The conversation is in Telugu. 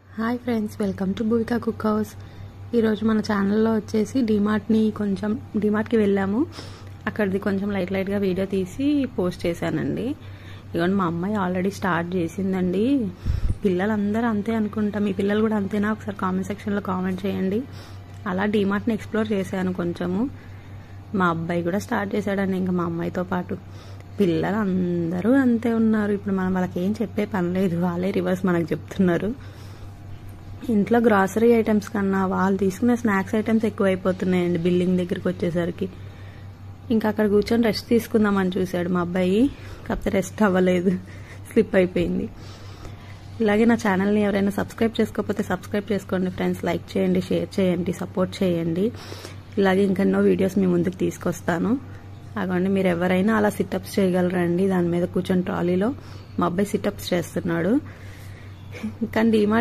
hi friends welcome to Bhumika cook house ఈరోజు మన ఛానల్లో వచ్చేసి డిమార్ట్ని కొంచెం డిమార్ట్కి వెళ్ళాము అక్కడిది కొంచెం లైట్ లైట్గా వీడియో తీసి పోస్ట్ చేశానండి ఇదిగోండి మా అమ్మాయి ఆల్రెడీ స్టార్ట్ చేసిందండి పిల్లలందరూ అంతే అనుకుంటా మీ పిల్లలు కూడా అంతేనా ఒకసారి కామెంట్ సెక్షన్లో కామెంట్ చేయండి అలా డిమార్ట్ని ఎక్స్ప్లోర్ చేశాను కొంచెము మా అబ్బాయి కూడా స్టార్ట్ చేశాడండి ఇంకా మా అమ్మాయితో పాటు పిల్లలు అందరూ అంతే ఉన్నారు ఇప్పుడు మనం వాళ్ళకి ఏం చెప్పే పని లేదు వాళ్ళే రివర్స్ మనకు చెప్తున్నారు ఇంట్లో గ్రాసరీ ఐటమ్స్ కన్నా వాళ్ళు తీసుకునే స్నాక్స్ ఐటమ్స్ ఎక్కువైపోతున్నాయండి బిల్డింగ్ దగ్గరికి వచ్చేసరికి ఇంకా అక్కడ కూర్చొని రెస్ట్ తీసుకుందామని చూశాడు మా అబ్బాయి కాకపోతే రెస్ట్ అవ్వలేదు స్లిప్ అయిపోయింది ఇలాగే నా ఛానల్ని ఎవరైనా సబ్స్క్రైబ్ చేసుకోకపోతే సబ్స్క్రైబ్ చేసుకోండి ఫ్రెండ్స్ లైక్ చేయండి షేర్ చేయండి సపోర్ట్ చేయండి ఇలాగే ఇంకెన్నో వీడియోస్ మీ ముందుకు తీసుకొస్తాను అగోండి మీరు ఎవరైనా అలా సిటప్స్ చేయగలరండి దాని మీద కూర్చొని ట్రాలీలో మా అబ్బాయి సిటప్స్ చేస్తున్నాడు కానీ డిమార్ట్